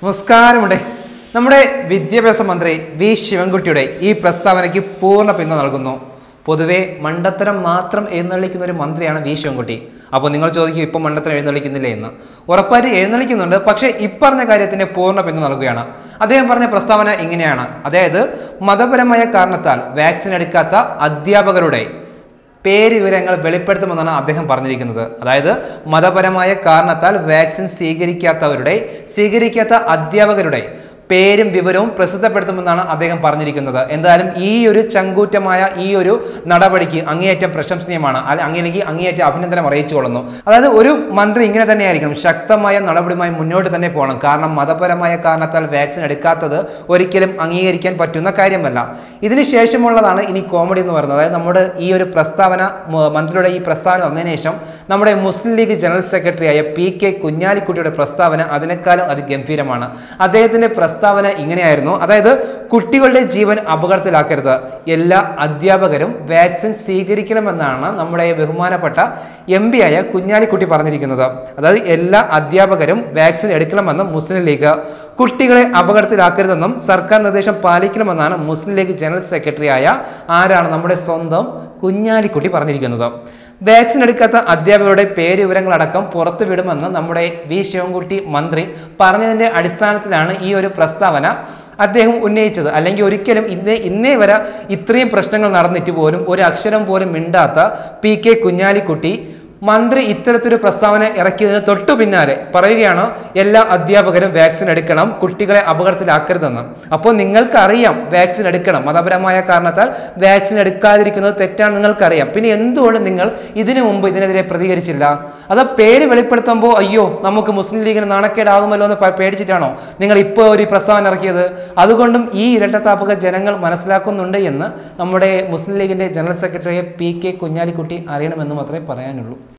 നമസ്കാരമുണ്ട് നമ്മുടെ വിദ്യാഭ്യാസ മന്ത്രി വി ശിവൻകുട്ടിയുടെ ഈ പ്രസ്താവനയ്ക്ക് പൂർണ്ണ പിന്തുണ നൽകുന്നു പൊതുവെ മണ്ടത്തരം മാത്രം എഴുന്നള്ളിക്കുന്ന ഒരു മന്ത്രിയാണ് വി ശിവൻകുട്ടി അപ്പോൾ നിങ്ങൾ ചോദിക്കും ഇപ്പം മണ്ടത്തരം എഴുന്നള്ളിക്കുന്നില്ലേ എന്ന് ഉറപ്പായിട്ട് എഴുന്നള്ളിക്കുന്നുണ്ട് പക്ഷേ ഇപ്പറഞ്ഞ കാര്യത്തിന് പൂർണ്ണ പിന്തുണ നൽകുകയാണ് അദ്ദേഹം പറഞ്ഞ പ്രസ്താവന ഇങ്ങനെയാണ് അതായത് മതപരമായ കാരണത്താൽ വാക്സിൻ എടുക്കാത്ത അധ്യാപകരുടെ പേര് വിവരങ്ങൾ വെളിപ്പെടുത്തുമെന്നാണ് അദ്ദേഹം പറഞ്ഞിരിക്കുന്നത് അതായത് മതപരമായ കാരണത്താൽ വാക്സിൻ സ്വീകരിക്കാത്തവരുടെ സ്വീകരിക്കാത്ത അധ്യാപകരുടെ പേരും വിവരവും പ്രസിദ്ധപ്പെടുത്തുമെന്നാണ് അദ്ദേഹം പറഞ്ഞിരിക്കുന്നത് എന്തായാലും ഈ ഒരു ചങ്കൂറ്റമായ ഈ ഒരു നടപടിക്ക് അങ്ങേയറ്റം പ്രശംസനീയമാണ് അല്ല അങ്ങനെയെങ്കിൽ അങ്ങേയറ്റം അഭിനന്ദനം അറിയിച്ചുകൊള്ളുന്നു അതായത് ഒരു മന്ത്രി ഇങ്ങനെ തന്നെയായിരിക്കണം ശക്തമായ നടപടിയുമായി മുന്നോട്ട് തന്നെ പോകണം കാരണം മതപരമായ കാരണത്താൽ വാക്സിൻ എടുക്കാത്തത് ഒരിക്കലും അംഗീകരിക്കാൻ പറ്റുന്ന കാര്യമല്ല ഇതിന് ശേഷമുള്ളതാണ് ഇനി കോമഡി എന്ന് പറയുന്നത് അതായത് നമ്മുടെ ഈ ഒരു പ്രസ്താവന മ- മന്ത്രിയുടെ ഈ പ്രസ്താവന വന്നതിന് ശേഷം നമ്മുടെ മുസ്ലിം ലീഗ് ജനറൽ സെക്രട്ടറിയായ പി കെ കുഞ്ഞാലിക്കുട്ടിയുടെ പ്രസ്താവന അതിനേക്കാളും അതിഗംഭീരമാണ് അദ്ദേഹത്തിന്റെ പ്രസ്താവന ഇങ്ങനെയായിരുന്നു അതായത് കുട്ടികളുടെ ജീവൻ അപകടത്തിലാക്കരുത് എല്ലാ അധ്യാപകരും വാക്സിൻ സ്വീകരിക്കണമെന്നാണ് നമ്മുടെ ബഹുമാനപ്പെട്ട എം പി ആയ കുഞ്ഞാലിക്കുട്ടി പറഞ്ഞിരിക്കുന്നത് അതായത് എല്ലാ അധ്യാപകരും വാക്സിൻ എടുക്കണമെന്ന് മുസ്ലിം ലീഗ് കുട്ടികളെ അപകടത്തിലാക്കരുതെന്നും സർക്കാർ നിർദ്ദേശം പാലിക്കണമെന്നാണ് മുസ്ലിം ലീഗ് ജനറൽ സെക്രട്ടറി ആയ ആരാണ് നമ്മുടെ സ്വന്തം കുഞ്ഞാലിക്കുട്ടി പറഞ്ഞിരിക്കുന്നത് വാക്സിൻ എടുക്കാത്ത അധ്യാപകരുടെ പേര് വിവരങ്ങളടക്കം പുറത്തു വിടുമെന്ന് നമ്മുടെ വി ശിവൻകുട്ടി മന്ത്രി പറഞ്ഞതിന്റെ അടിസ്ഥാനത്തിലാണ് ഈ ഒരു പ്രസ്താവന അദ്ദേഹം ഉന്നയിച്ചത് അല്ലെങ്കിൽ ഒരിക്കലും ഇന്നേ ഇന്നേ വരെ ഇത്രയും പ്രശ്നങ്ങൾ നടന്നിട്ട് പോലും ഒരു അക്ഷരം പോലും മിണ്ടാത്ത പി കെ കുഞ്ഞാലിക്കുട്ടി മന്ത്രി ഇത്തരത്തിലൊരു പ്രസ്താവന ഇറക്കിയതിന് തൊട്ടു പിന്നാലെ പറയുകയാണ് എല്ലാ അധ്യാപകരും വാക്സിൻ എടുക്കണം കുട്ടികളെ അപകടത്തിലാക്കരുതെന്ന് അപ്പോൾ നിങ്ങൾക്ക് അറിയാം വാക്സിൻ എടുക്കണം മതപരമായ കാരണത്താൽ വാക്സിൻ എടുക്കാതിരിക്കുന്നത് തെറ്റാണ് നിങ്ങൾക്കറിയാം പിന്നെ എന്തുകൊണ്ട് നിങ്ങൾ ഇതിനു മുമ്പ് ഇതിനെതിരെ പ്രതികരിച്ചില്ല അത് പേര് വെളിപ്പെടുത്തുമ്പോൾ അയ്യോ നമുക്ക് മുസ്ലിം ലീഗിന് നാണക്കേടാകുമല്ലോ എന്ന് പ- പേടിച്ചിട്ടാണോ നിങ്ങൾ ഇപ്പോൾ ഒരു പ്രസ്താവന ഇറക്കിയത് അതുകൊണ്ടും ഈ ഇരട്ടത്താപ്പക ജനങ്ങൾ മനസ്സിലാക്കുന്നുണ്ട് എന്ന് നമ്മുടെ മുസ്ലിം ലീഗിന്റെ general secretary P K Kunhalikutty അറിയണമെന്ന് മാത്രമേ പറയാനുള്ളൂ